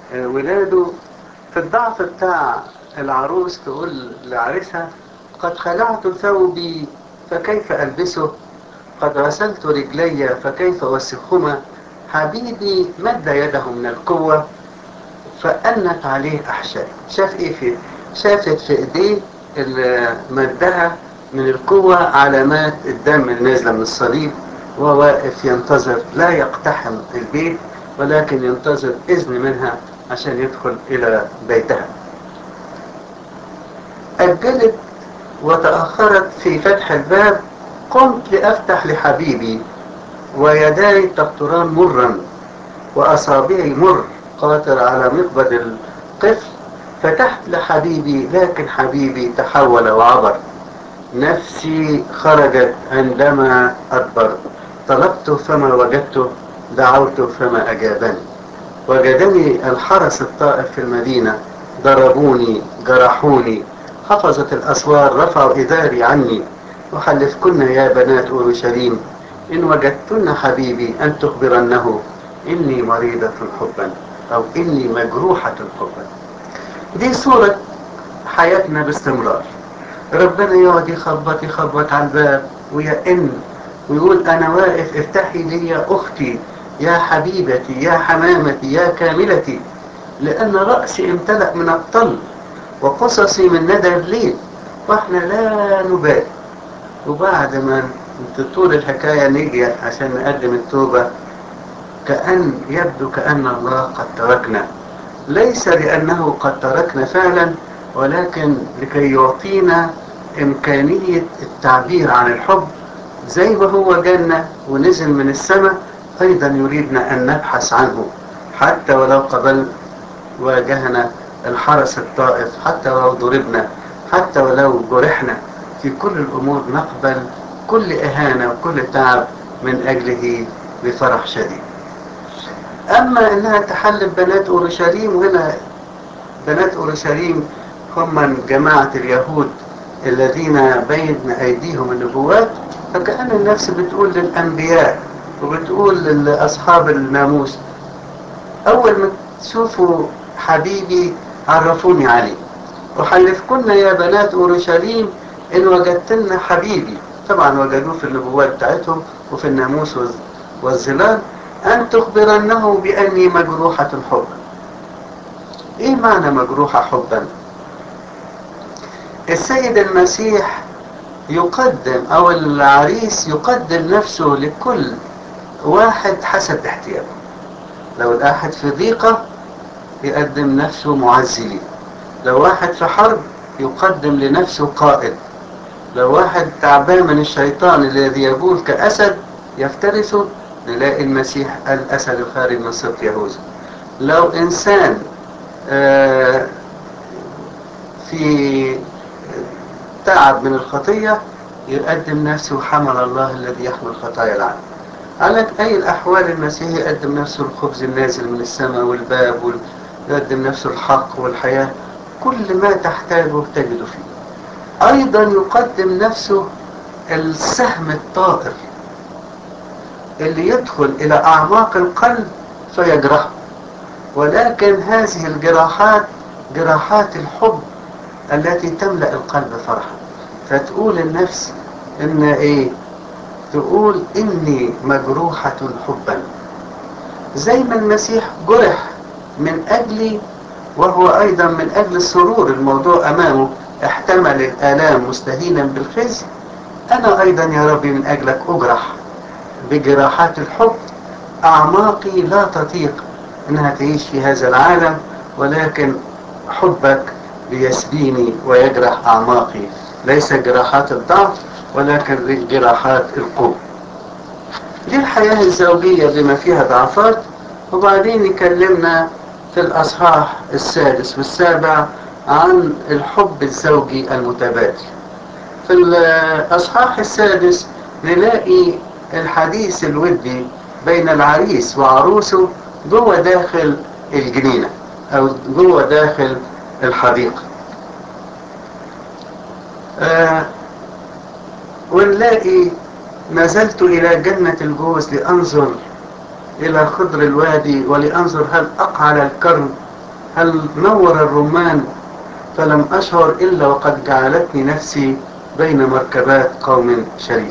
آه، ولاده في الضعف بتاع العروس تقول لعريسها قد خلعت ثوبي فكيف ألبسه قد غسلت رجلي فكيف أوسخهما حبيبي مد يده من القوة فأنت عليه أحشائي شاف إيه في شافت في إيديه اللي مدها من القوة علامات الدم اللي نازلة من الصليب وهو واقف ينتظر لا يقتحم البيت ولكن ينتظر إذن منها عشان يدخل إلى بيتها أجلت وتأخرت في فتح الباب قمت لأفتح لحبيبي ويداي تقطران مرا وأصابعي مر قاطر على مقبض القفل فتحت لحبيبي لكن حبيبي تحول وعبر نفسي خرجت عندما أدبر طلبت فما وجدته دعوت فما أجابني وجدني الحرس الطائف في المدينة ضربوني جرحوني حفظت الأسوار رفعوا إذاري عني وحلفكن يا بنات أورشليم إن وجدتن حبيبي أن تخبرنه إني مريضة حبا أو إني مجروحة حبا دي صورة حياتنا باستمرار ربنا يقعد يخبط يخبط على الباب ويئن ويقول أنا واقف افتحي لي يا أختي يا حبيبتي يا حمامتي يا كاملتي لأن رأسي امتلأ من الطل وقصصي من ندى الليل واحنا لا نبالي وبعد ما تطول الحكاية نيجي عشان نقدم التوبة كأن يبدو كأن الله قد تركنا ليس لأنه قد تركنا فعلا ولكن لكي يعطينا إمكانية التعبير عن الحب زي ما هو جانا ونزل من السماء أيضا يريدنا أن نبحث عنه حتى ولو قبل واجهنا الحرس الطائف حتى ولو ضربنا حتى ولو جرحنا في كل الأمور نقبل كل إهانة وكل تعب من أجله بفرح شديد أما أنها تحلف بنات أورشليم وهنا بنات أورشليم هم جماعة اليهود الذين بين أيديهم النبوات فكأن النفس بتقول للأنبياء وبتقول لأصحاب الناموس أول ما تشوفوا حبيبي عرفوني عليه وحلفكن يا بنات أورشليم إن وجدتن حبيبي طبعا وجدوه في النبوات بتاعتهم وفي الناموس والظلال أن تخبرنه بأني مجروحة حبا إيه معنى مجروحة حبا السيد المسيح يقدم أو العريس يقدم نفسه لكل واحد حسب احتياجه لو الواحد في ضيقة يقدم نفسه معزلي لو واحد في حرب يقدم لنفسه قائد لو واحد تعبان من الشيطان الذي يبول كأسد يفترسه نلاقي المسيح الأسد الخارج من سبط يهوذا لو إنسان في تعب من الخطية يقدم نفسه حمل الله الذي يحمل خطايا العالم على أي الأحوال المسيح يقدم نفسه الخبز النازل من السماء والباب ويقدم نفسه الحق والحياة كل ما تحتاجه تجده فيه أيضا يقدم نفسه السهم الطائر اللي يدخل إلى أعماق القلب فيجرحه ولكن هذه الجراحات جراحات الحب التي تملأ القلب فرحا فتقول النفس إن إيه تقول إني مجروحة حبا زي ما المسيح جرح من أجلي وهو أيضا من أجل السرور الموضوع أمامه احتمل الآلام مستهينا بالخزي أنا أيضا يا ربي من أجلك أجرح بجراحات الحب أعماقي لا تطيق أنها تعيش في هذا العالم ولكن حبك ليسبيني ويجرح أعماقي ليس جراحات الضعف ولكن جراحات القوة دي الحياة الزوجية بما فيها ضعفات وبعدين يكلمنا في الأصحاح السادس والسابع عن الحب الزوجي المتبادل في الأصحاح السادس نلاقي الحديث الودي بين العريس وعروسه جوه داخل الجنينة أو جوه داخل الحديقة آه ونلاقي نزلت إلى جنة الجوز لأنظر إلى خضر الوادي ولأنظر هل أقعل الكرم هل نور الرمان فلم أشعر إلا وقد جعلتني نفسي بين مركبات قوم شريف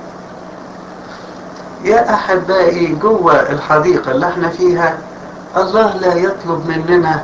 يا أحبائي جوه الحديقة اللي احنا فيها الله لا يطلب مننا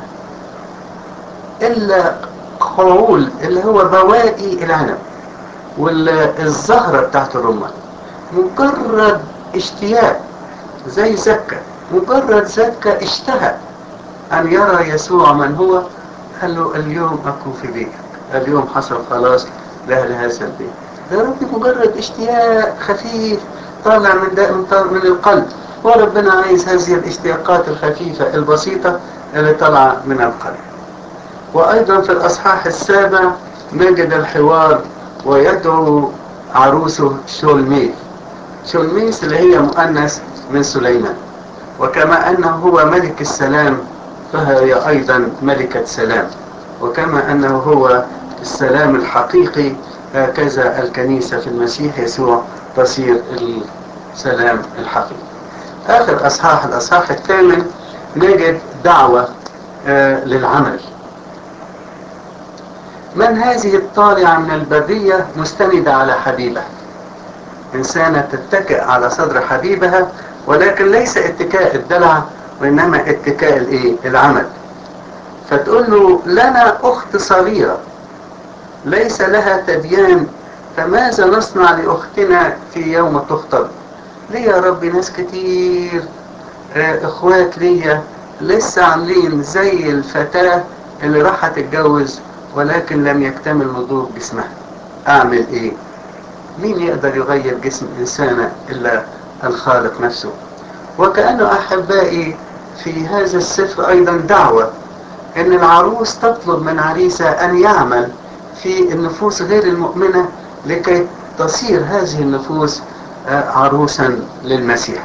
إلا خعول اللي هو بواقي العنب والزهرة بتاعت الرمان مجرد اشتياق زي زكة مجرد زكة اشتهى أن يرى يسوع من هو قال له اليوم أكون في بيتك اليوم حصل خلاص لأهل هذا البيت ده ربي مجرد اشتياق خفيف طالع من ده من, من القلب وربنا عايز هذه الاشتياقات الخفيفة البسيطة اللي طالعة من القلب وأيضا في الأصحاح السابع نجد الحوار ويدعو عروسه شولميث شولميث اللي هي مؤنث من سليمان وكما أنه هو ملك السلام فهي أيضا ملكة سلام وكما أنه هو السلام الحقيقي هكذا الكنيسة في المسيح يسوع تصير السلام الحقيقي آخر أصحاح الأصحاح الثامن نجد دعوة آه للعمل من هذه الطالعة من البرية مستندة على حبيبها إنسانة تتكئ على صدر حبيبها ولكن ليس اتكاء الدلع وإنما اتكاء الإيه؟ العمل فتقول له لنا أخت صغيرة ليس لها تديان فماذا نصنع لأختنا في يوم تخطب ليه يا رب ناس كتير اه اخوات ليا لسه عاملين زي الفتاة اللي راحت تتجوز ولكن لم يكتمل نضوج جسمها اعمل ايه مين يقدر يغير جسم انسانة الا الخالق نفسه وكأنه احبائي في هذا السفر ايضا دعوة ان العروس تطلب من عريسها ان يعمل في النفوس غير المؤمنة لكي تصير هذه النفوس عروسا للمسيح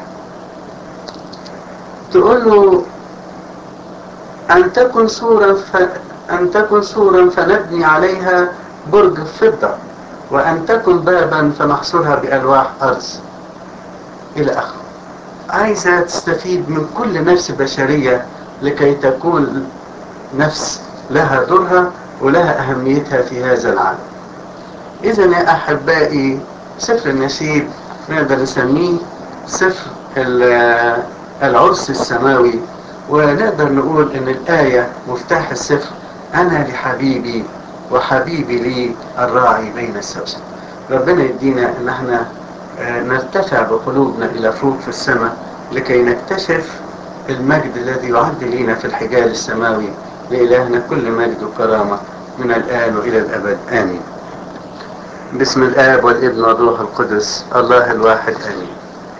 تقول له أن تكن سورا ف... أن تكن سورا فنبني عليها برج فضة وأن تكن بابا فنحصرها بألواح أرز إلى آخره عايزة تستفيد من كل نفس بشرية لكي تكون نفس لها دورها ولها أهميتها في هذا العالم إذا يا أحبائي سفر النشيد نقدر نسميه سفر العرس السماوي ونقدر نقول ان الآية مفتاح السفر أنا لحبيبي وحبيبي لي الراعي بين السوسن ربنا يدينا ان احنا نرتفع بقلوبنا إلى فوق في السماء لكي نكتشف المجد الذي يعد لنا في الحجال السماوي لإلهنا كل مجد وكرامة من الآن وإلى الأبد آمين بسم الآب والابن والروح القدس الله الواحد آمين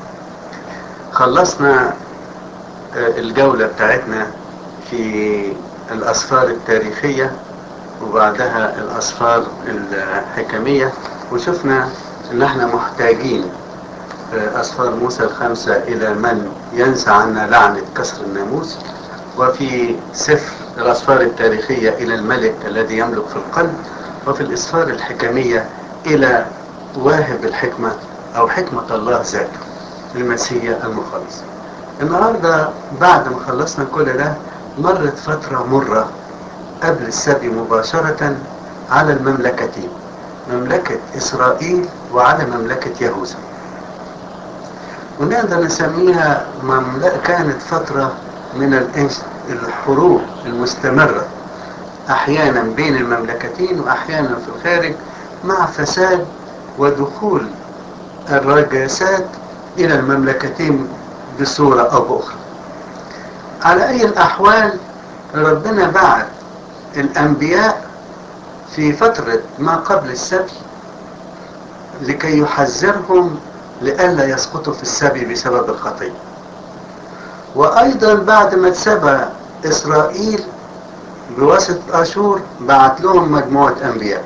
خلصنا الجولة بتاعتنا في الأسفار التاريخية وبعدها الأسفار الحكمية وشفنا إن احنا محتاجين أسفار موسى الخمسة إلى من ينسى عنا لعنة كسر الناموس وفي سفر الأسفار التاريخية إلى الملك الذي يملك في القلب وفي الأسفار الحكمية إلى واهب الحكمة أو حكمة الله ذاته المسيح المخلص النهاردة بعد ما خلصنا كل ده مرت فترة مرة قبل السبي مباشرة على المملكتين مملكة إسرائيل وعلى مملكة يهوذا ونقدر نسميها مملكة كانت فترة من الحروب المستمرة أحيانا بين المملكتين وأحيانا في الخارج مع فساد ودخول الرجاسات إلى المملكتين بصورة أو بأخرى على أي الأحوال ربنا بعت الأنبياء في فترة ما قبل السبي لكي يحذرهم لئلا يسقطوا في السبي بسبب الخطية وأيضا بعد ما اتسبى إسرائيل بواسطة أشور بعت لهم مجموعة أنبياء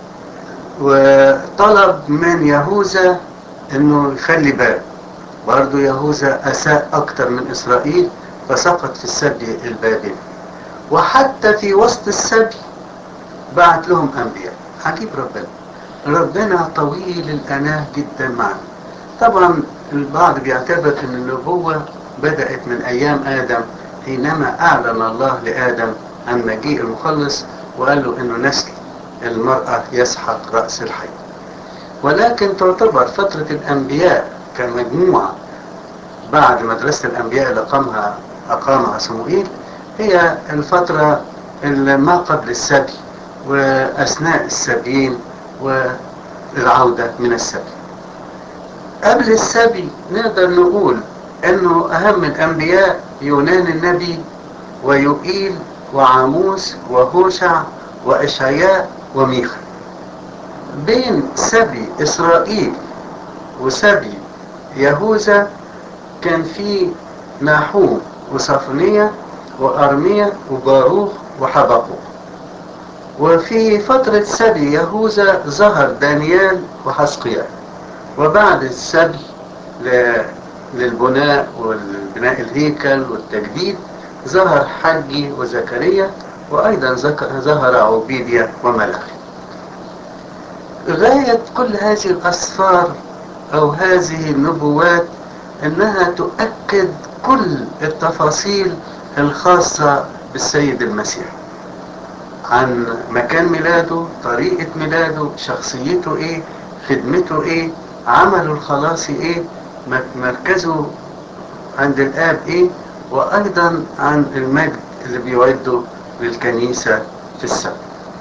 وطلب من يهوذا انه يخلي بال برضه يهوذا اساء اكتر من اسرائيل فسقط في السبي البابلي وحتى في وسط السبي بعت لهم انبياء عجيب ربنا ربنا طويل الاناه جدا معنا طبعا البعض بيعتبر ان النبوة بدأت من ايام ادم حينما اعلن الله لادم عن مجيء المخلص وقال له انه نسل المرأة يسحق رأس الحي ولكن تعتبر فترة الأنبياء كمجموعة بعد مدرسة الأنبياء اللي أقامها أقامها صموئيل هي الفترة اللي ما قبل السبي وأثناء السبيين والعودة من السبي قبل السبي نقدر نقول أنه أهم الأنبياء يونان النبي ويوئيل وعاموس وهوشع وإشعياء وميخا بين سبي إسرائيل وسبي يهوذا كان في ناحوم وصفنية وأرمية وباروخ وحبقوق وفي فترة سبي يهوذا ظهر دانيال وحسقيال وبعد السبي للبناء والبناء الهيكل والتجديد ظهر حجي وزكريا وأيضا ظهر عبيديا وملخي غاية كل هذه الأسفار أو هذه النبوات أنها تؤكد كل التفاصيل الخاصة بالسيد المسيح عن مكان ميلاده طريقة ميلاده شخصيته ايه خدمته ايه عمله الخلاصي ايه مركزه عند الآب ايه وأيضا عن المجد اللي بيعده للكنيسة في السماء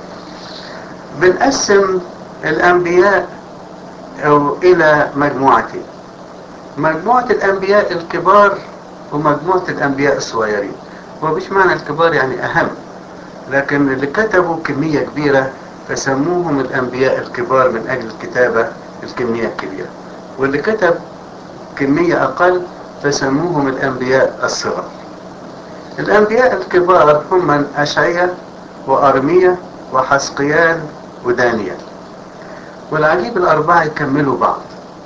بنقسم الأنبياء أو إلى مجموعتين مجموعة الأنبياء الكبار ومجموعة الأنبياء الصغيرين ومش معنى الكبار يعني أهم لكن اللي كتبوا كمية كبيرة فسموهم الأنبياء الكبار من أجل الكتابة الكمية الكبيرة واللي كتب كمية أقل فسموهم الأنبياء الصغار الأنبياء الكبار هم من أشعية وأرمية وحسقيال ودانيال والعجيب الأربعة يكملوا بعض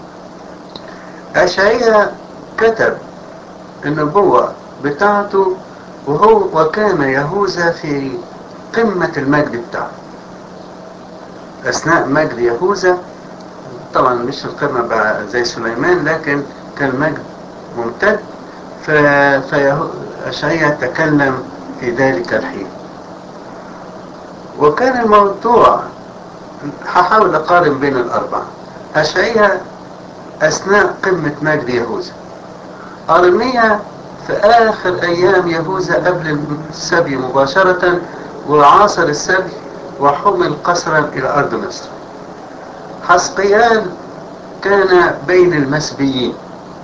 أشعية كتب النبوة بتاعته وهو وكان يهوذا في قمة المجد بتاعه أثناء مجد يهوذا طبعا مش القمة بقى زي سليمان لكن كان مجد ممتد فأشعية تكلم في ذلك الحين وكان الموضوع هحاول أقارن بين الأربعة أشعية أثناء قمة مجد يهوذا أرميا في آخر أيام يهوذا قبل السبي مباشرة وعاصر السبي وحمل قسرا إلى أرض مصر حسقيال كان بين المسبيين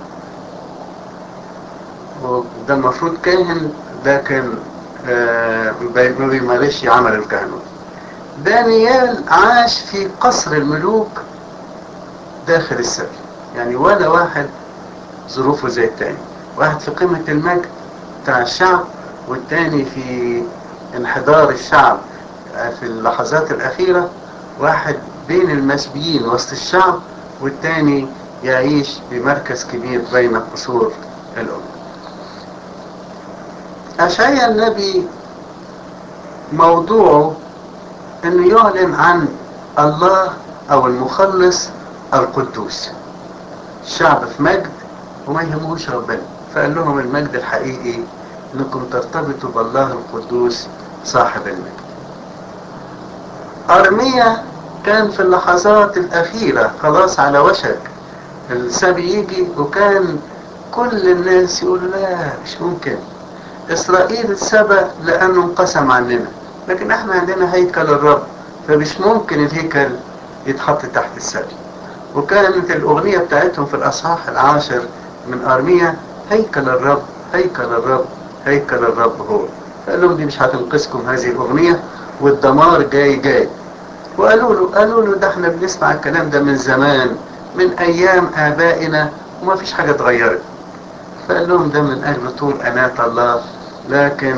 وده المفروض كاهن لكن آه ما بيمارسش عمل الكهنوت دانيال عاش في قصر الملوك داخل السبي يعني ولا واحد ظروفه زي التاني واحد في قمة المجد بتاع الشعب والتاني في انحدار الشعب في اللحظات الأخيرة واحد بين المسبيين وسط الشعب والتاني يعيش بمركز كبير بين قصور الأمة أشعيا النبي موضوعه أنه يعلن عن الله أو المخلص القدوس الشعب في مجد وما يهموش ربنا فقال لهم المجد الحقيقي انكم ترتبطوا بالله القدوس صاحب المجد أرميا كان في اللحظات الأخيرة خلاص على وشك السبي يجي وكان كل الناس يقول لا مش ممكن إسرائيل اتسبى لأنه انقسم عننا لكن احنا عندنا هيكل الرب فمش ممكن الهيكل يتحط تحت السبي وكانت الأغنية بتاعتهم في الأصحاح العاشر من أرميا هيكل الرب هيكل الرب هيكل الرب هو فقال لهم دي مش هتنقذكم هذه الأغنية والدمار جاي جاي وقالوا له قالوا له ده احنا بنسمع الكلام ده من زمان من أيام آبائنا وما فيش حاجة اتغيرت فقال لهم ده من أجل طول أناة الله لكن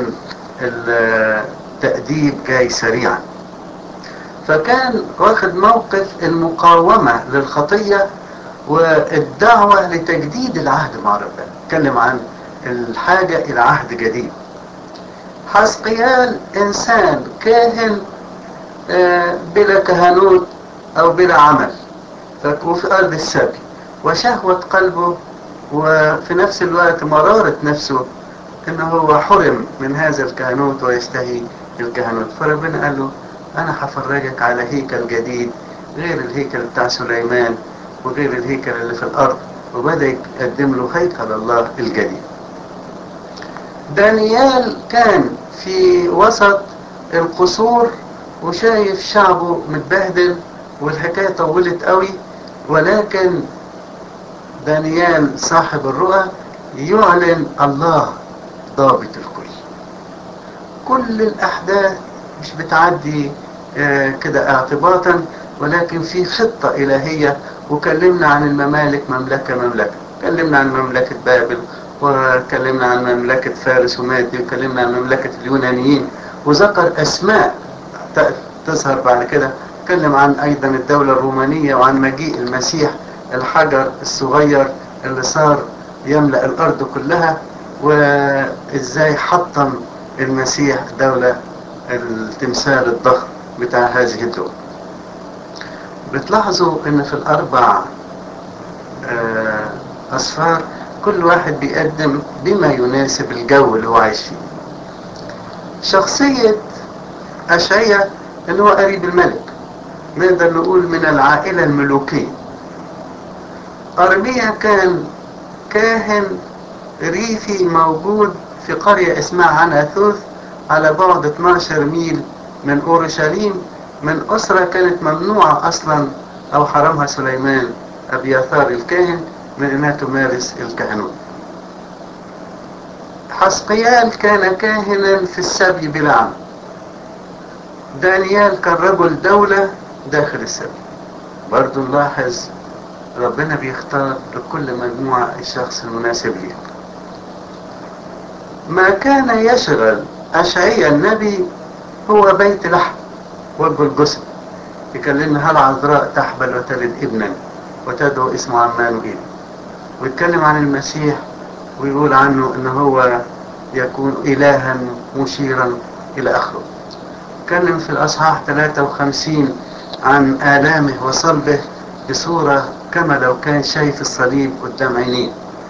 التأديب جاي سريعا فكان واخد موقف المقاومة للخطية والدعوة لتجديد العهد مع ربنا اتكلم عن الحاجة إلى عهد جديد حسقيال إنسان كاهن بلا كهنوت أو بلا عمل وفي أرض السبي وشهوة قلبه وفي نفس الوقت مرارة نفسه انه هو حرم من هذا الكهنوت ويستهي الكهنوت فربنا قال له أنا هفرجك على هيكل جديد غير الهيكل بتاع سليمان وغير الهيكل اللي في الأرض وبدأ يقدم له هيكل الله الجديد دانيال كان في وسط القصور وشايف شعبه متبهدل والحكاية طولت قوي ولكن دانيال صاحب الرؤى يعلن الله ضابط الكل كل الأحداث مش بتعدي آه كده اعتباطا ولكن في خطة إلهية وكلمنا عن الممالك مملكة مملكة كلمنا عن مملكة بابل وكلمنا عن مملكة فارس ومادي وكلمنا عن مملكة اليونانيين وذكر أسماء تظهر بعد كده تكلم عن أيضا الدولة الرومانية وعن مجيء المسيح الحجر الصغير اللي صار يملأ الأرض كلها وإزاي حطم المسيح دولة التمثال الضخم بتاع هذه الدول بتلاحظوا ان في الاربع اصفار كل واحد بيقدم بما يناسب الجو اللي هو عايش فيه شخصية أشعية اللي هو قريب الملك نقدر نقول من العائلة الملوكية أرميا كان كاهن ريفي موجود في قرية اسمها عناثوث على بعد 12 ميل من أورشليم من أسرة كانت ممنوعة أصلا أو حرمها سليمان أبياثار الكاهن من أنها تمارس الكهنوت حسقيال كان كاهنا في السبي بلا عمل دانيال كان رجل دولة داخل السبي برضو نلاحظ ربنا بيختار لكل مجموعة الشخص المناسب ليه ما كان يشغل أشعيا النبي هو بيت لحم والجلجسم يكلمنا هل عذراء تحبل وتلد ابنا وتدعو اسمه عمانوئيل ويتكلم عن المسيح ويقول عنه ان هو يكون الها مشيرا الى اخره اتكلم في الاصحاح 53 عن الامه وصلبه بصوره كما لو كان شايف الصليب قدام عينيه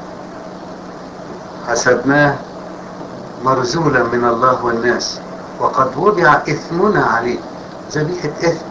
حسبناه مرزولا من الله والناس وقد وضع اثمنا عليه ذبيحه اثم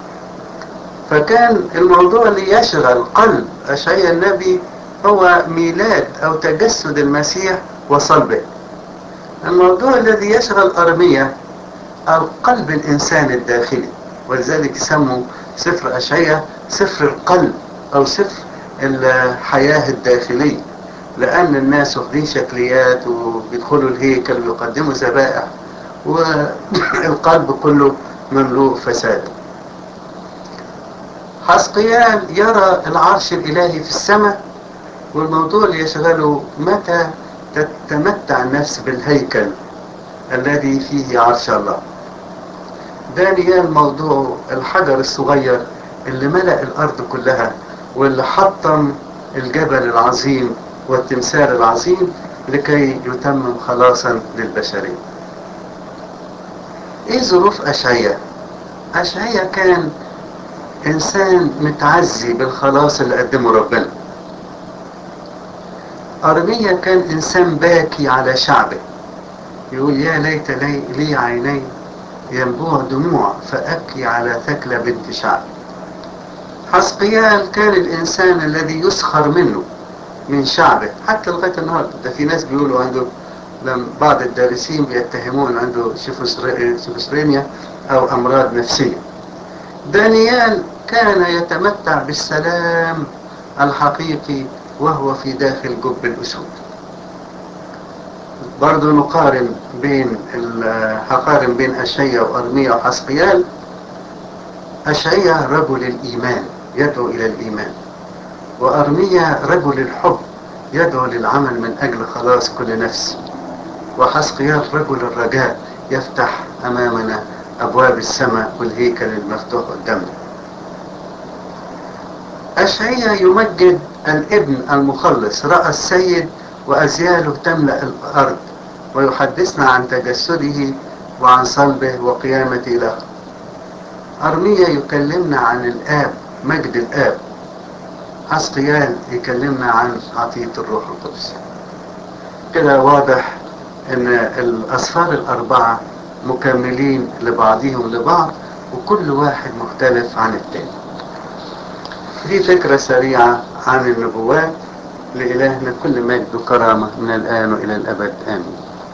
فكان الموضوع اللي يشغل قلب اشعيا النبي هو ميلاد او تجسد المسيح وصلبه الموضوع الذي يشغل ارميا القلب الانسان الداخلي ولذلك سموا سفر اشعيا سفر القلب او سفر الحياه الداخليه لان الناس واخدين شكليات وبيدخلوا الهيكل ويقدموا ذبائح والقلب كله مملوء فساد حسقيال يرى العرش الالهي في السماء والموضوع اللي يشغله متى تتمتع النفس بالهيكل الذي فيه عرش الله دانيال موضوع الحجر الصغير اللي ملأ الأرض كلها واللي حطم الجبل العظيم والتمثال العظيم لكي يتمم خلاصا للبشرية ايه ظروف أشعية أشعية كان إنسان متعزي بالخلاص اللي قدمه ربنا أرميا كان إنسان باكي على شعبه يقول يا ليت لي, لي عيني ينبوع دموع فأبكي على ثكلى بنت شعب حسقيال كان الإنسان الذي يسخر منه من شعبه حتى لغاية النهاردة ده في ناس بيقولوا عنده لما بعض الدارسين بيتهمون عنده شيفوسرينيا أو أمراض نفسية دانيال كان يتمتع بالسلام الحقيقي وهو في داخل جب الأسود برضو نقارن بين هقارن بين أشعيا وأرميا وحسقيال أشعيا رجل الإيمان يدعو إلى الإيمان وأرميا رجل الحب يدعو للعمل من أجل خلاص كل نفس وحسقيال رجل الرجاء يفتح أمامنا أبواب السماء والهيكل المفتوح قدامنا أشعيا يمجد الابن المخلص رأى السيد وأزياله تملأ الأرض ويحدثنا عن تجسده وعن صلبه وقيامته له أرميا يكلمنا عن الآب مجد الآب حسقيال يكلمنا عن عطية الروح القدس كده واضح ان الأسفار الأربعة مكملين لبعضهم لبعض وكل واحد مختلف عن التاني دي فكرة سريعة عن النبوات لإلهنا كل مجد وكرامة من الآن وإلى الأبد آمين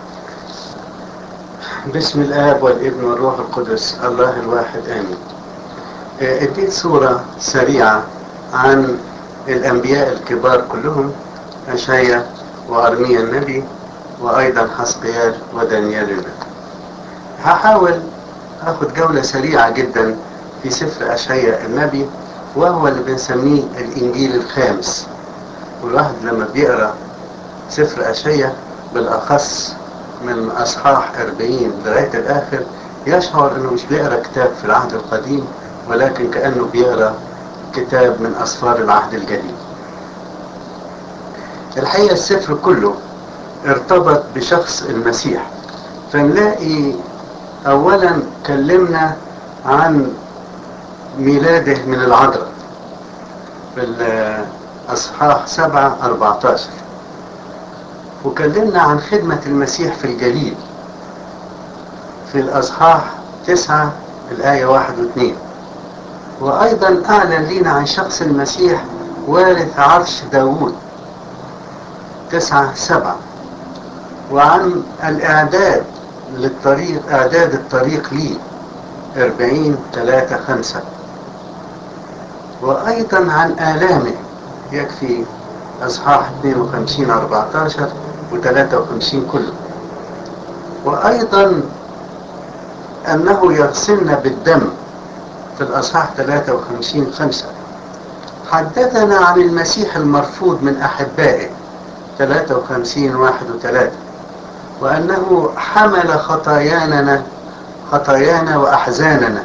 باسم الآب والابن والروح القدس الله الواحد آمين اديت صورة سريعة عن الأنبياء الكبار كلهم أشعيا وأرميا النبي وأيضا حسقيال ودانيال النبي هحاول أخذ جولة سريعة جدا في سفر أشعيا النبي وهو اللي بنسميه الإنجيل الخامس والواحد لما بيقرأ سفر أشعيا بالأخص من أصحاح 40 لغاية الآخر يشعر أنه مش بيقرأ كتاب في العهد القديم ولكن كأنه بيقرأ كتاب من أسفار العهد الجديد الحقيقة السفر كله ارتبط بشخص المسيح فنلاقي أولا كلمنا عن ميلاده من العذراء في الأصحاح 7 14 وكلمنا عن خدمة المسيح في الجليل في الأصحاح 9 الآية 1 و2 وأيضا أعلن لنا عن شخص المسيح وارث عرش داوود 9 7 وعن الإعداد للطريق إعداد الطريق لي 40 3 5 وأيضا عن آلامه يكفي أصحاح 52 14 و53 كله وأيضا أنه يغسلنا بالدم في الأصحاح 53 5 حدثنا عن المسيح المرفوض من أحبائه 53 1 و3 وأنه حمل خطايانا خطايانا وأحزاننا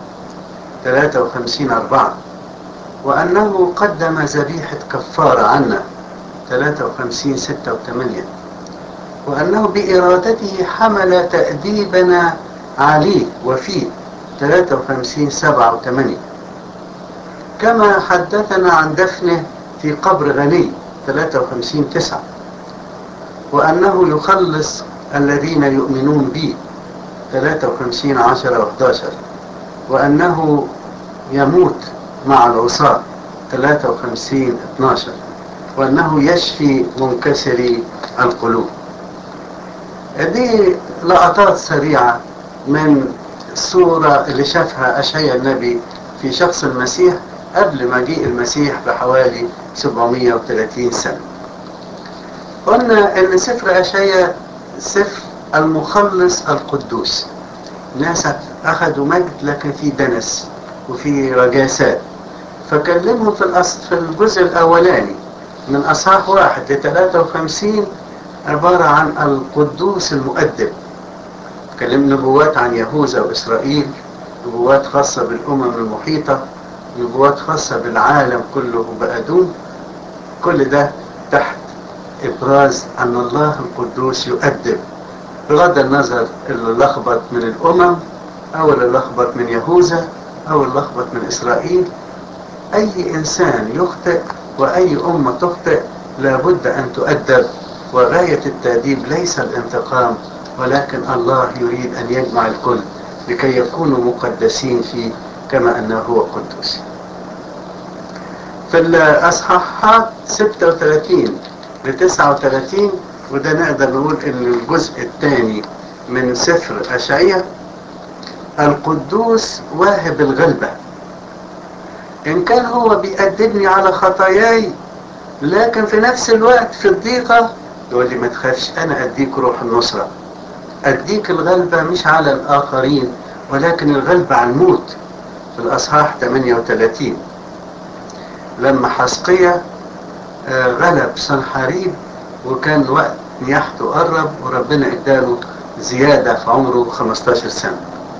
53 4 وأنه قدم ذبيحة كفارة عنا 53 6 و8 وأنه بإرادته حمل تأديبنا عليه وفيه 53 7 و8 كما حدثنا عن دفنه في قبر غني 53 9 وأنه يخلص الذين يؤمنون به 53 10 و11 وأنه يموت مع العصاة 53 12 وأنه يشفي منكسري القلوب دي لقطات سريعة من الصورة اللي شافها أشعيا النبي في شخص المسيح قبل مجيء المسيح بحوالي 730 سنة قلنا ان سفر اشعيا سفر المخلص القدوس ناس اخذوا مجد لكن في دنس وفي رجاسات فكلمهم في الأصل في الجزء الاولاني من اصحاح واحد ل 53 عبارة عن القدوس المؤدب كلم نبوات عن يهوذا واسرائيل نبوات خاصة بالامم المحيطة نبوات خاصة بالعالم كله وبأدوم كل ده تحت إبراز أن الله القدوس يؤدب بغض النظر اللي لخبط من الأمم أو اللي لخبط من يهوذا أو اللي لخبط من إسرائيل أي إنسان يخطئ وأي أمة تخطئ لابد أن تؤدب وغاية التأديب ليس الانتقام ولكن الله يريد أن يجمع الكل لكي يكونوا مقدسين فيه كما أنه هو قدوس في الأصحاحات 36 ل 39 وده نقدر نقول ان الجزء الثاني من سفر اشعيا القدوس واهب الغلبة ان كان هو بيأدبني على خطاياي لكن في نفس الوقت في الضيقة يقول لي ما تخافش انا اديك روح النصرة اديك الغلبة مش على الاخرين ولكن الغلبة على الموت في الاصحاح 38 لما حسقية غلب سنحاريب وكان وقت نياحته قرب وربنا اداله زيادة في عمره 15 سنة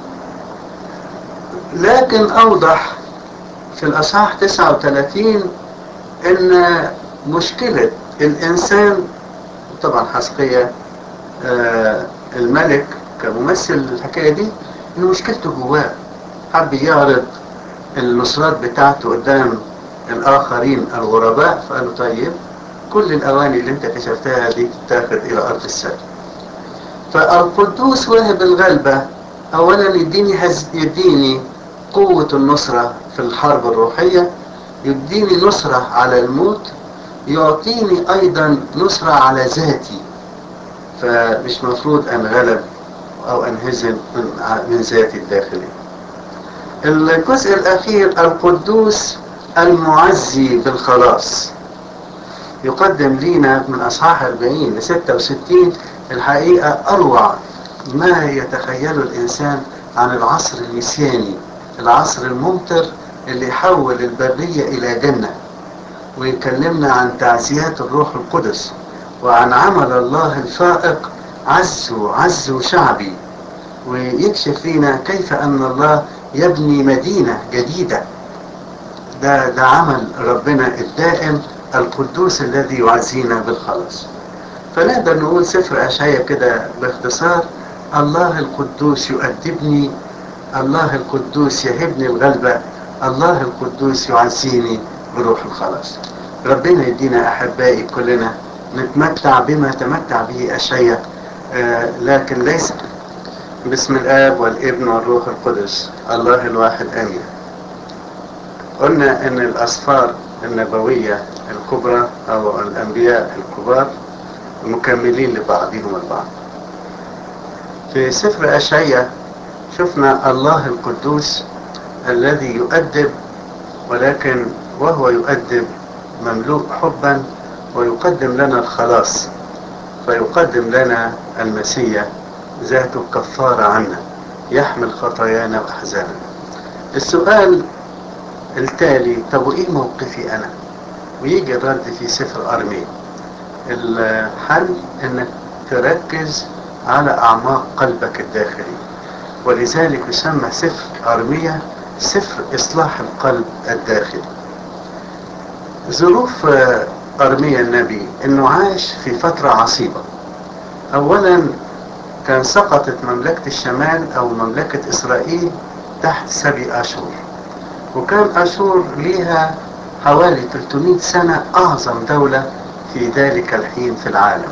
لكن اوضح في الاصحاح 39 ان مشكلة الانسان طبعا حسقية الملك كممثل الحكاية دي ان مشكلته جواه حب يعرض النصرات بتاعته قدام الآخرين الغرباء فقالوا طيب كل الأواني اللي انت كشفتها دي تتاخد إلى أرض السبت فالقدوس واهب الغلبة أولا يديني هز يديني قوة النصرة في الحرب الروحية يديني نصرة على الموت يعطيني أيضا نصرة على ذاتي فمش مفروض أنغلب أو أنهزم من, من ذاتي الداخلي الجزء الأخير القدوس المعزي بالخلاص يقدم لينا من أصحاح 40 ل 66 الحقيقة أروع ما يتخيله الإنسان عن العصر المسياني العصر الممطر اللي يحول البرية إلى جنة ويكلمنا عن تعزيات الروح القدس وعن عمل الله الفائق عزوا عزوا شعبي ويكشف لنا كيف أن الله يبني مدينة جديدة ده, ده عمل ربنا الدائم القدوس الذي يعزينا بالخلاص فنقدر نقول سفر أشعية كده باختصار الله القدوس يؤدبني الله القدوس يهبني الغلبة الله القدوس يعزيني بروح الخلاص ربنا يدينا أحبائي كلنا نتمتع بما تمتع به أشعية آه لكن ليس باسم الآب والابن والروح القدس الله الواحد آمين قلنا أن الأسفار النبوية الكبرى أو الأنبياء الكبار مكملين لبعضهم البعض في سفر أشعية شفنا الله القدوس الذي يؤدب ولكن وهو يؤدب مملوء حبا ويقدم لنا الخلاص فيقدم لنا المسيح ذات الكفارة عنا يحمل خطايانا وأحزاننا السؤال التالي طب وإيه موقفي أنا ويجي الرد في سفر أرمين الحل انك تركز على اعماق قلبك الداخلي ولذلك يسمى سفر ارمية سفر اصلاح القلب الداخلي ظروف ارمية النبي انه عاش في فترة عصيبة اولا كان سقطت مملكة الشمال او مملكة اسرائيل تحت سبي اشور وكان اشور ليها حوالي 300 سنة اعظم دولة في ذلك الحين في العالم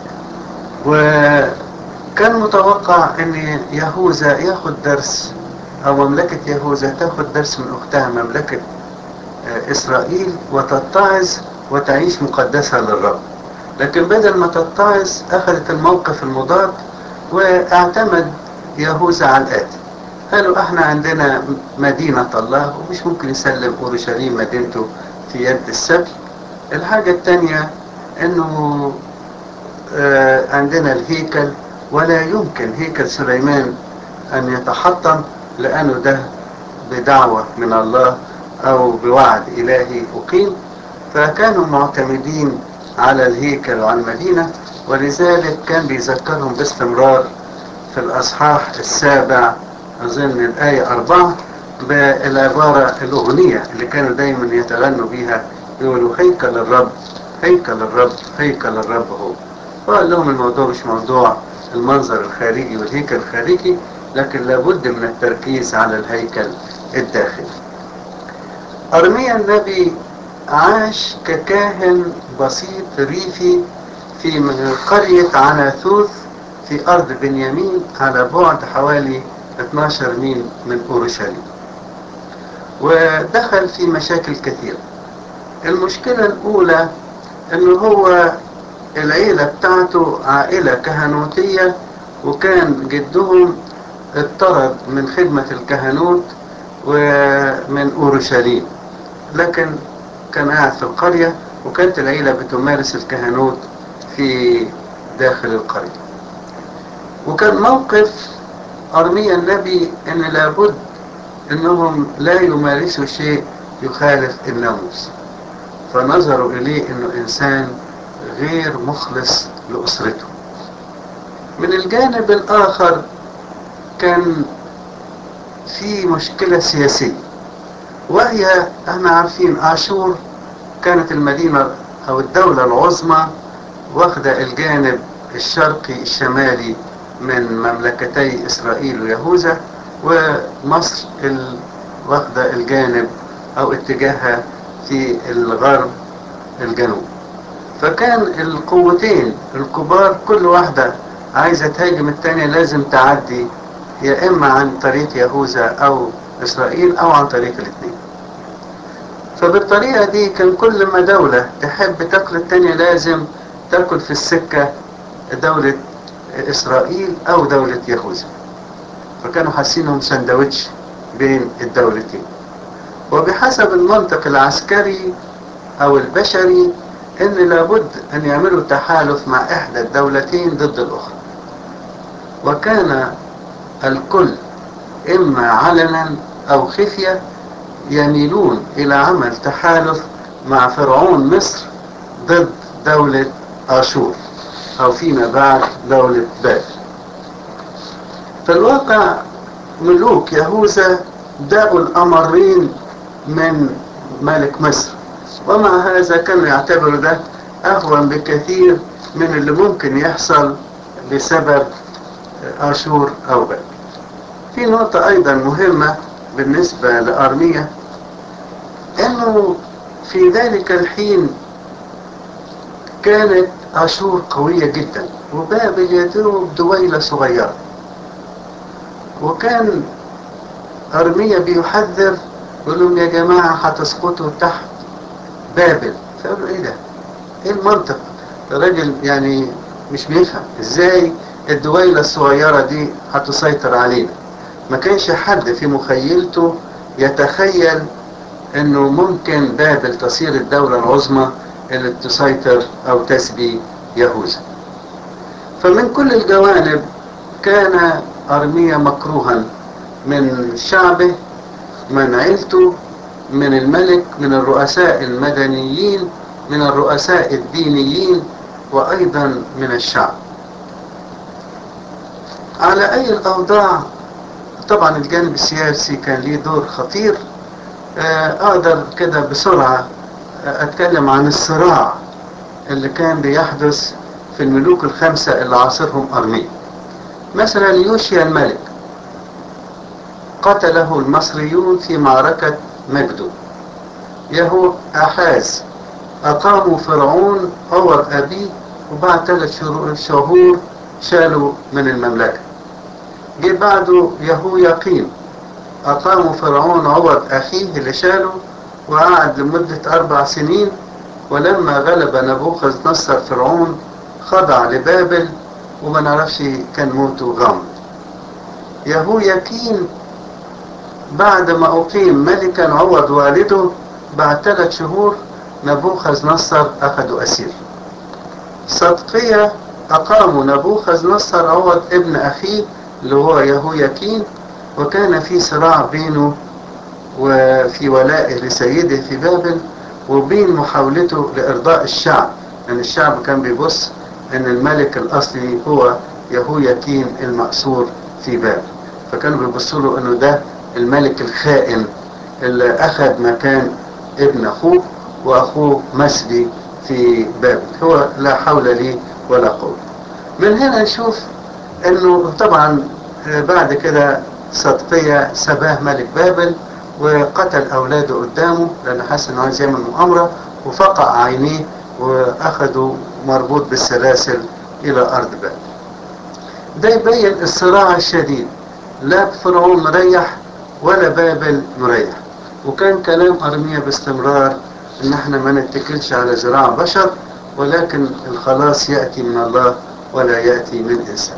وكان متوقع ان يهوذا ياخد درس او مملكة يهوذا تاخد درس من اختها مملكة اسرائيل وتتعظ وتعيش مقدسة للرب لكن بدل ما تتعظ اخذت الموقف المضاد واعتمد يهوذا على الاتي قالوا احنا عندنا مدينة الله ومش ممكن يسلم اورشليم مدينته في يد السبي الحاجة الثانية انه آه عندنا الهيكل ولا يمكن هيكل سليمان ان يتحطم لانه ده بدعوة من الله او بوعد الهي اقيم فكانوا معتمدين على الهيكل وعلى المدينة ولذلك كان بيذكرهم باستمرار في الاصحاح السابع اظن الاية اربعة بالعبارة الاغنية اللي كانوا دايما يتغنوا بيها يقولوا هيكل الرب هيكل الرب هيكل الرب هو وقال لهم الموضوع مش موضوع المنظر الخارجي والهيكل الخارجي لكن لابد من التركيز على الهيكل الداخلي أرميا النبي عاش ككاهن بسيط ريفي في قرية عناثوث في أرض بنيامين على بعد حوالي 12 ميل من أورشليم ودخل في مشاكل كثيرة المشكلة الأولى أنه هو العيلة بتاعته عائلة كهنوتية وكان جدهم اضطرد من خدمة الكهنوت ومن أورشليم لكن كان قاعد في القرية وكانت العيلة بتمارس الكهنوت في داخل القرية وكان موقف أرميا النبي أن لابد أنهم لا يمارسوا شيء يخالف الناموس فنظروا إليه أنه إنسان غير مخلص لأسرته من الجانب الآخر كان في مشكلة سياسية وهي احنا عارفين آشور كانت المدينة أو الدولة العظمى واخدة الجانب الشرقي الشمالي من مملكتي إسرائيل ويهوذا ومصر واخدة الجانب أو اتجاهها في الغرب الجنوب فكان القوتين الكبار كل واحدة عايزة تهاجم التانية لازم تعدي يا إما عن طريق يهوذا أو إسرائيل أو عن طريق الاثنين فبالطريقة دي كان كل ما دولة تحب تاكل التانية لازم تاكل في السكة دولة إسرائيل أو دولة يهوذا فكانوا حاسينهم سندوتش بين الدولتين وبحسب المنطق العسكري أو البشري إن لابد أن يعملوا تحالف مع إحدى الدولتين ضد الأخرى وكان الكل إما علنا أو خفية يميلون إلى عمل تحالف مع فرعون مصر ضد دولة آشور أو فيما بعد دولة بابل في الواقع ملوك يهوذا داءوا الأمرين من ملك مصر ومع هذا كانوا يعتبروا ده أهون بكثير من اللي ممكن يحصل بسبب آشور أو بابل في نقطة أيضا مهمة بالنسبة لأرمية أنه في ذلك الحين كانت أشور قوية جدا وبابل يدوب دويلة صغيرة وكان أرمية بيحذر يقول لهم يا جماعة هتسقطوا تحت بابل فقالوا ايه ده ايه المنطق الراجل يعني مش بيفهم ازاي الدويلة الصغيرة دي هتسيطر علينا ما كانش حد في مخيلته يتخيل انه ممكن بابل تصير الدولة العظمى اللي تسيطر او تسبي يهوذا فمن كل الجوانب كان أرميا مكروها من شعبه من عيلته من الملك من الرؤساء المدنيين من الرؤساء الدينيين وأيضا من الشعب على أي الأوضاع طبعا الجانب السياسي كان ليه دور خطير أقدر كده بسرعة أتكلم عن الصراع اللي كان بيحدث في الملوك الخمسة اللي عاصرهم أرميا مثلا يوشيا الملك قتله المصريون في معركة مجدو يهو أحاز أقاموا فرعون عور أبيه وبعد ثلاث شهور شالوا من المملكة جه بعده يهو يقيم أقاموا فرعون عوض أخيه اللي شاله وقعد لمدة أربع سنين ولما غلب نبوخذ نصر فرعون خضع لبابل وما نعرفش كان موته غامض يهو يكين بعد ما أقيم ملكا عوض والده بعد ثلاث شهور نبوخذ نصر أخذوا أسير صدقية أقاموا نبوخذ نصر عوض ابن أخيه اللي هو يهو يكين وكان في صراع بينه وفي ولائه لسيده في بابل وبين محاولته لإرضاء الشعب لأن يعني الشعب كان بيبص أن الملك الأصلي هو يهوياكين المأسور في بابل فكانوا بيبصوا له أنه ده الملك الخائن اللي أخذ مكان ابن أخوه وأخوه مسبي في بابل هو لا حول لي ولا قوة من هنا نشوف أنه طبعا بعد كده صدقية سباه ملك بابل وقتل أولاده قدامه لأنه حس أنه عايز يعمل مؤامرة وفقع عينيه وأخذوا مربوط بالسلاسل إلى أرض بابل ده يبين الصراع الشديد لا فرعون مريح ولا بابل مريح وكان كلام أرميا باستمرار إن احنا ما نتكلش على ذراع بشر ولكن الخلاص يأتي من الله ولا يأتي من إنسان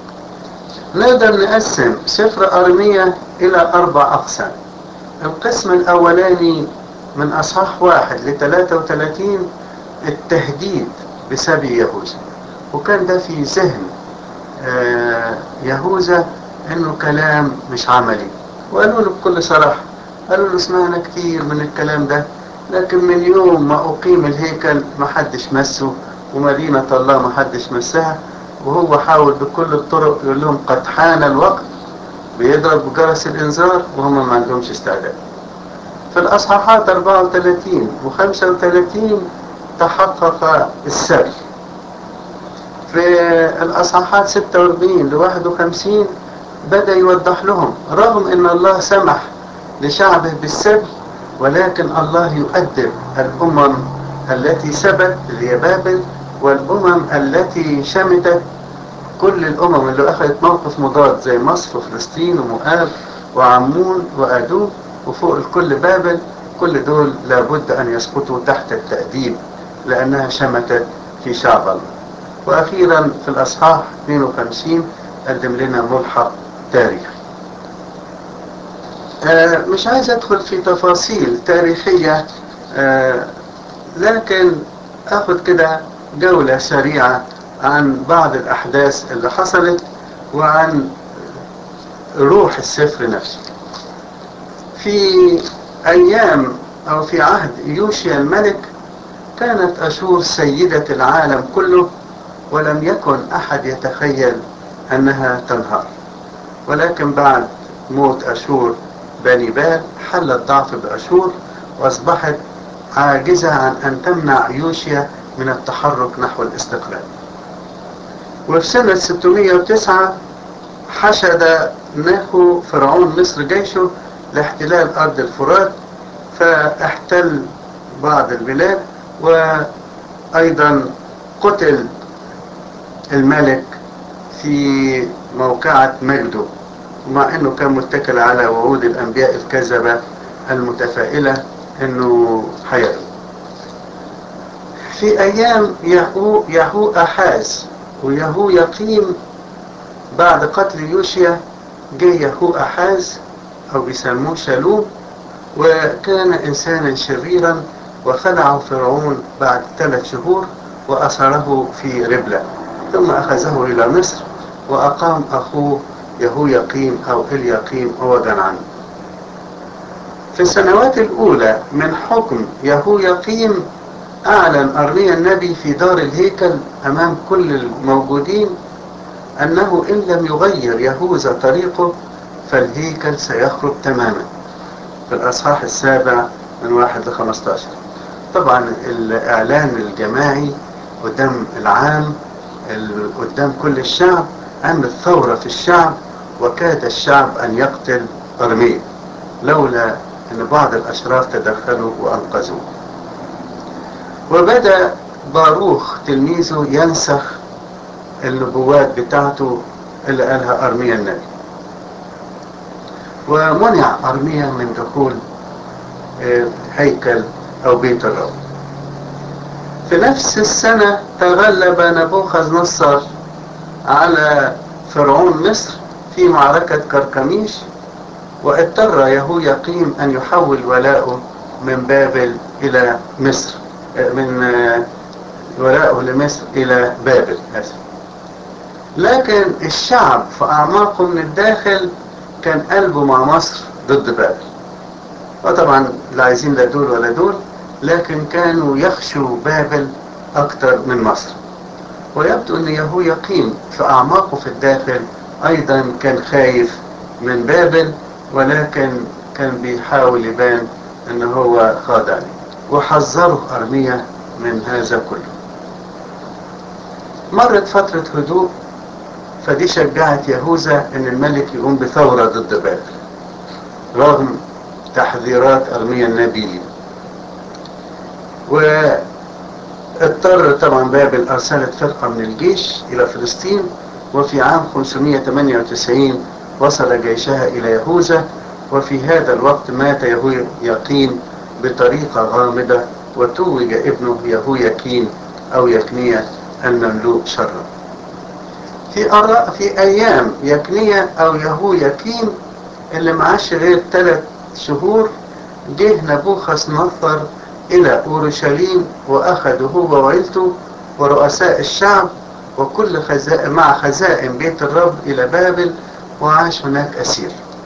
نقدر نقسم سفر أرميا إلى أربع أقسام القسم الأولاني من أصحاح واحد ل 33 التهديد بسبي يهوذا وكان ده في ذهن آه يهوذا انه كلام مش عملي وقالوا له بكل صراحة قالوا له سمعنا كتير من الكلام ده لكن من يوم ما أقيم الهيكل ما حدش مسه ومدينة الله ما حدش مسها وهو حاول بكل الطرق يقول لهم قد حان الوقت بيضرب بجرس الإنذار وهم ما عندهمش استعداد في الأصحاحات 34 و 35 تحقق السر في الأصحاحات 46 ل 51 بدأ يوضح لهم رغم أن الله سمح لشعبه بالسبي ولكن الله يؤدب الأمم التي سبت اللي هي بابل والأمم التي شمتت كل الأمم اللي أخذت موقف مضاد زي مصر وفلسطين ومؤاب وعمون وأدوم وفوق الكل بابل كل دول لابد أن يسقطوا تحت التأديب لأنها شمتت في شعب الله وأخيرا في الأصحاح 52 قدم لنا ملحق تاريخي آه مش عايز أدخل في تفاصيل تاريخية آه لكن أخذ كده جولة سريعة عن بعض الأحداث اللي حصلت وعن روح السفر نفسه في أيام أو في عهد يوشيا الملك كانت أشور سيدة العالم كله ولم يكن أحد يتخيل أنها تنهار ولكن بعد موت أشور بني بال حل الضعف بأشور وأصبحت عاجزة عن أن تمنع يوشيا من التحرك نحو الاستقلال وفي سنة 609 حشد ناخو فرعون مصر جيشه لاحتلال أرض الفرات فاحتل بعض البلاد وأيضا قتل الملك في موقعة مجده مع أنه كان متكل على وعود الأنبياء الكذبة المتفائلة أنه حياته في أيام يهو, يهو أحاز ويهو يقيم بعد قتل يوشيا جه يهو أحاز أو بيسموه شالوم وكان إنسانا شريرا وخدعه فرعون بعد ثلاث شهور وأسره في ربلة ثم أخذه إلى مصر وأقام أخوه يهو يقيم أو اليقيم عوضا عنه في السنوات الأولى من حكم يهو يقيم أعلن أرميا النبي في دار الهيكل أمام كل الموجودين أنه إن لم يغير يهوذا طريقه فالهيكل سيخرب تماما في الأصحاح السابع من واحد لخمستاشر طبعا الإعلان الجماعي قدام العام قدام كل الشعب عمل ثورة في الشعب وكاد الشعب أن يقتل أرميا لولا أن بعض الأشراف تدخلوا وأنقذوه وبدأ باروخ تلميذه ينسخ النبوات بتاعته اللي قالها أرميا النبي ومنع أرميا من دخول هيكل أو بيت الرب في نفس السنة تغلب نبوخذ نصر على فرعون مصر في معركة كركميش واضطر يهو يقيم أن يحول ولاءه من بابل إلى مصر من ولاءه لمصر إلى بابل أسف. لكن الشعب في أعماقه من الداخل كان قلبه مع مصر ضد بابل وطبعا لا عايزين لا دول ولا دول لكن كانوا يخشوا بابل أكثر من مصر ويبدو أن يهو يقيم في أعماقه في الداخل أيضا كان خايف من بابل ولكن كان بيحاول يبان أن هو خاضع وحذره أرميا من هذا كله مرت فترة هدوء فدي شجعت يهوذا ان الملك يقوم بثورة ضد بابل رغم تحذيرات ارميا النبي واضطر طبعا بابل ارسلت فرقة من الجيش الى فلسطين وفي عام 598 وصل جيشها الى يهوذا وفي هذا الوقت مات يهو يقين بطريقة غامضة وتوج ابنه يهو يكين او يكنية المملوء شرا في أراء في أيام يكنية أو يهو يكين اللي معاش غير ثلاث شهور جه نبوخذ نصر إلى أورشليم وأخذ هو وعيلته ورؤساء الشعب وكل خزائن مع خزائن بيت الرب إلى بابل وعاش هناك أسير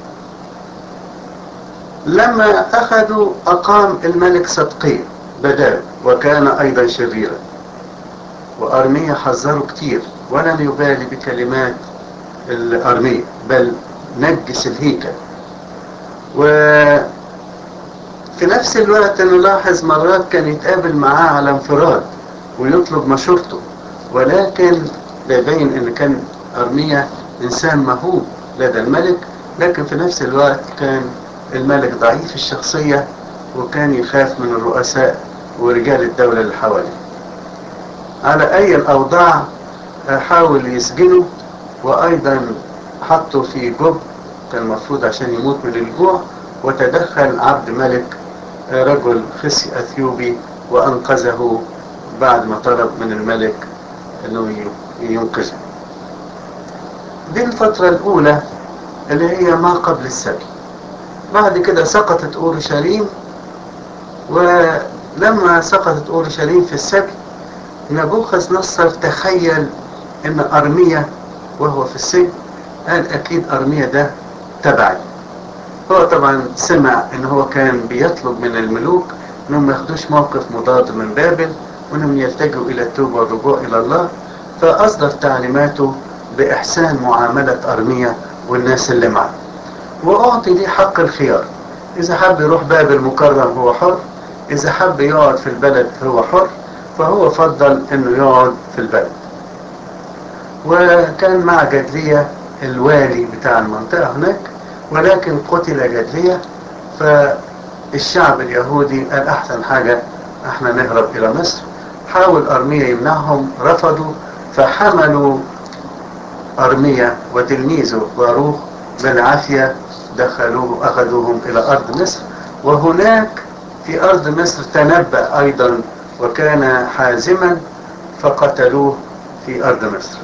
لما أخذوا أقام الملك صدقية بدال وكان أيضا شريرا وأرميا حذره كتير ولم يبالي بكلمات الأرمية بل نجس الهيكل وفي نفس الوقت نلاحظ مرات كان يتقابل معاه على انفراد ويطلب مشورته ولكن ده يبين ان كان أرميا إنسان مهوب لدى الملك لكن في نفس الوقت كان الملك ضعيف الشخصية وكان يخاف من الرؤساء ورجال الدولة اللي حواليه على أي الأوضاع حاول يسجنه وأيضا حطه في جب كان المفروض عشان يموت من الجوع وتدخل عبد ملك رجل خصي أثيوبي وأنقذه بعد ما طلب من الملك أنه ينقذه دي الفترة الأولى اللي هي ما قبل السبي بعد كده سقطت أورشليم ولما سقطت أورشليم في السبي نبوخذ نصر تخيل ان ارميا وهو في السجن قال اكيد ارميا ده تبعي هو طبعا سمع ان هو كان بيطلب من الملوك انهم ما ياخدوش موقف مضاد من بابل وانهم يلتجوا الى التوبه والرجوع الى الله فاصدر تعليماته باحسان معامله ارميا والناس اللي معه واعطي ليه حق الخيار اذا حب يروح بابل مكرم هو حر اذا حب يقعد في البلد هو حر فهو فضل انه يقعد في البلد وكان مع جدلية الوالي بتاع المنطقة هناك ولكن قتل جدلية فالشعب اليهودي قال أحسن حاجة احنا نهرب إلى مصر حاول أرميا يمنعهم رفضوا فحملوا أرميا وتلميذه باروخ بالعافية دخلوه أخذوهم إلى أرض مصر وهناك في أرض مصر تنبأ أيضا وكان حازما فقتلوه في أرض مصر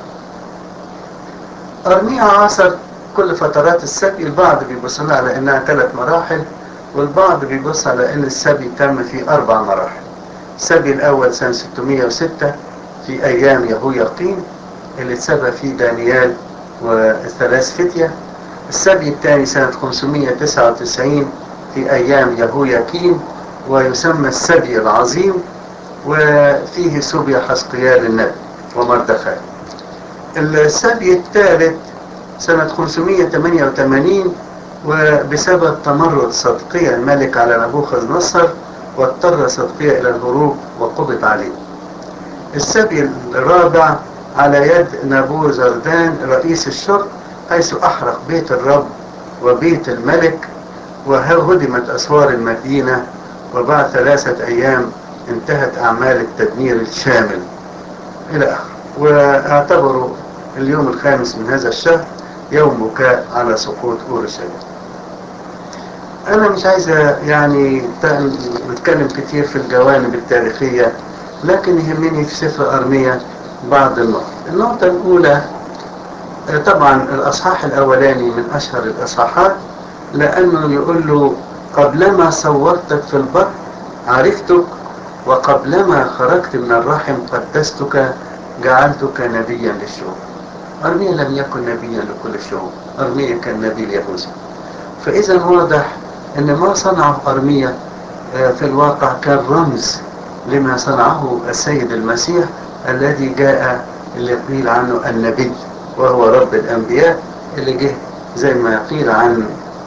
أرميا عاصر كل فترات السبي البعض بيبص لها على انها ثلاث مراحل والبعض بيبص على ان السبي تم في اربع مراحل السبي الاول سنة 606 في ايام يهوياقين اللي اتسبى فيه دانيال والثلاث فتية السبي الثاني سنة 599 في ايام يهوياكين ويسمى السبي العظيم وفيه سبي حسقيال النبي ومردخاي السبي الثالث سنة 588 وبسبب تمرد صدقية الملك على نبوخذ نصر واضطر صدقية إلى الهروب وقبض عليه السبي الرابع على يد نابو زردان رئيس الشرق حيث أحرق بيت الرب وبيت الملك وهدمت أسوار المدينة وبعد ثلاثة أيام انتهت أعمال التدمير الشامل إلى آخره واعتبروا اليوم الخامس من هذا الشهر يوم بكاء على سقوط أورشليم أنا مش عايز يعني نتكلم كتير في الجوانب التاريخية لكن يهمني في سفر أرمية بعض النقط النقطة الأولى طبعا الأصحاح الأولاني من أشهر الأصحاحات لأنه يقول له قبلما صورتك في البطن عرفتك وقبلما خرجت من الرحم قدستك جعلتك نبيا للشعوب أرميا لم يكن نبيا لكل الشعوب أرميا كان نبي اليهوذا فإذا واضح أن ما صنعه أرميا في الواقع كان رمز لما صنعه السيد المسيح الذي جاء اللي قيل عنه النبي وهو رب الأنبياء اللي جه زي ما قيل عن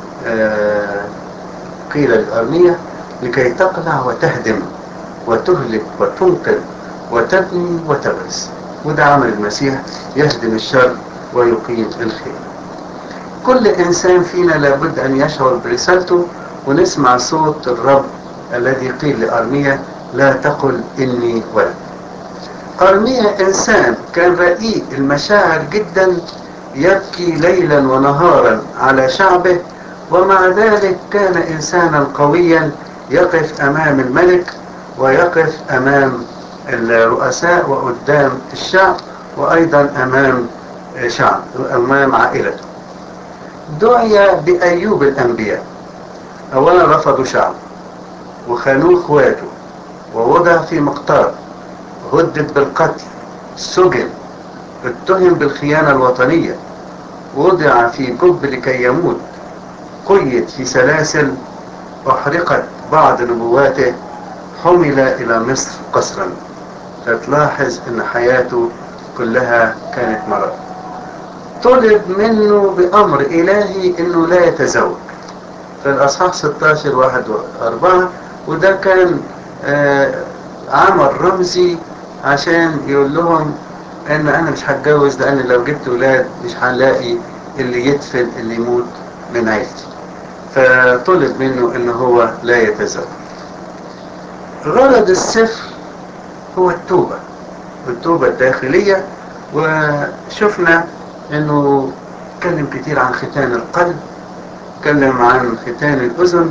قيل لأرميا لكي تقلع وتهدم وتهلك وتنقذ وتبني وتغرس وده عمل المسيح يهدم الشر ويقيم الخير كل إنسان فينا لابد أن يشعر برسالته ونسمع صوت الرب الذي قيل لأرميا لا تقل إني ولد أرميا إنسان كان رقيق المشاعر جدا يبكي ليلا ونهارا على شعبه ومع ذلك كان إنسانا قويا يقف أمام الملك ويقف أمام الرؤساء وقدام الشعب وأيضا أمام شعب أمام عائلته دعي بأيوب الأنبياء أولا رفضوا شعب وخانوه اخواته ووضع في مقطار هدد بالقتل سجن اتهم بالخيانة الوطنية وضع في جب لكي يموت قيد في سلاسل أحرقت بعض نبواته حمل إلى مصر قسرا فتلاحظ أن حياته كلها كانت مرض طلب منه بأمر إلهي أنه لا يتزوج في الأصحاح 16 واحد وأربعة وده كان آه عمل رمزي عشان يقول لهم ان انا مش هتجوز لان لو جبت ولاد مش هنلاقي اللي يدفن اللي يموت من عيلتي فطلب منه ان هو لا يتزوج غرض السفر هو التوبة التوبة الداخلية وشفنا انه اتكلم كتير عن ختان القلب اتكلم عن ختان الاذن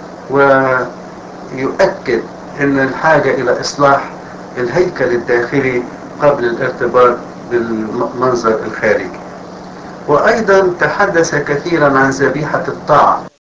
ويؤكد ان الحاجة الى اصلاح الهيكل الداخلي قبل الارتباط بالمنظر الخارجي وايضا تحدث كثيرا عن ذبيحة الطاعة